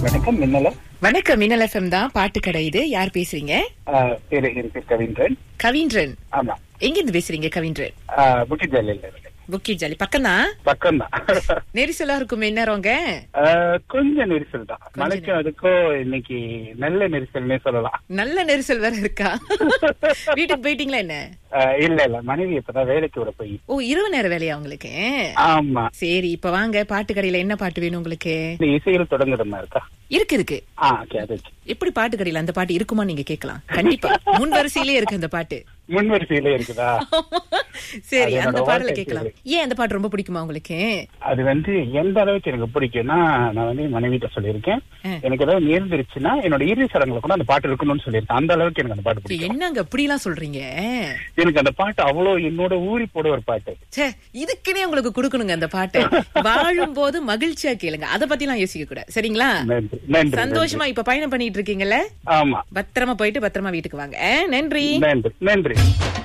வணக்கம் மின்னல வணக்கம் மின்னல் எஃப்எம் தான் பாட்டு கடை இது யார் பேசுறீங்க ஆஹ் பேரு என் பேர் கவின்றன் கவின்றன் ஆமா எங்க இருந்து பேசுறீங்க கவின்றன் புட்டி ஜல்லியில் இருக்கேன் புக்கிட் ஜாலி பக்கம் தான் பக்கம் தான் நெரிசலா இருக்கும் என்னறவங்க கொஞ்சம் நெரிசல் தான் மழைக்கும் அதுக்கும் இன்னைக்கு நல்ல நெரிசல்னே சொல்லலாம் நல்ல நெரிசல் வேற இருக்கா வீட்டுக்கு போயிட்டீங்களா என்ன ஆஹ் இல்ல இல்ல மனைவி இப்பதான் வேலைக்கு விட போய் ஓ இரவு நேர வேலையா உங்களுக்கு ஆமா சரி இப்ப வாங்க பாட்டு கடையில என்ன பாட்டு வேணும் உங்களுக்கு இந்த இசையில் தொடங்குற மாதிரி இருக்கா இருக்கு இருக்கு ஆ ஓகே அது okay. எப்படி பாட்டு கடையில அந்த பாட்டு இருக்குமா நீங்க கேட்கலாம் கண்டிப்பா முன் வரிசையிலே இருக்கு அந்த பாட்டு முன் வரிசையில இருக்குதா சரி அது அந்த என்னோட பாடல வாழ்க்கை கேட்கலாம் ஏன் அந்த பாட்டு ரொம்ப பிடிக்குமா உங்களுக்கு அது வந்து எந்த அளவுக்கு எனக்கு பிடிக்கும்னா நான் வந்து என் மனைவிட்ட சொல்லியிருக்கேன் ஆ. எனக்கு ஏதாவது நேர்ந்துருச்சுன்னா என்னோட இறுதி சடங்குல கூட அந்த பாட்டு இருக்கணும்னு சொல்லியிருக்கேன் அந்த அளவுக்கு எனக்கு அந்த பாட்டு இப்படி பிடிக்கும் என்னங்க அப்படி எல்லாம் சொல்றீங்க எனக்கு அந்த பாட்டு அவ்வளவு என்னோட ஊறி போட ஒரு பாட்டு ச்சே இதுக்குன்னே உங்களுக்கு கொடுக்கணுங்க அந்த பாட்டை வாழும் போது மகிழ்ச்சியா கேளுங்க அத பத்தி எல்லாம் யோசிக்க கூடாது சரிங்களா நன்றி நன்றி சந்தோஷமா இப்ப பயணம் பண்ணிட்டு இருக்கீங்கல்ல ஆமா பத்திரமா போயிட்டு பத்திரமா வீட்டுக்கு வாங்க ஆ, நன்றி நன்றி நன்றி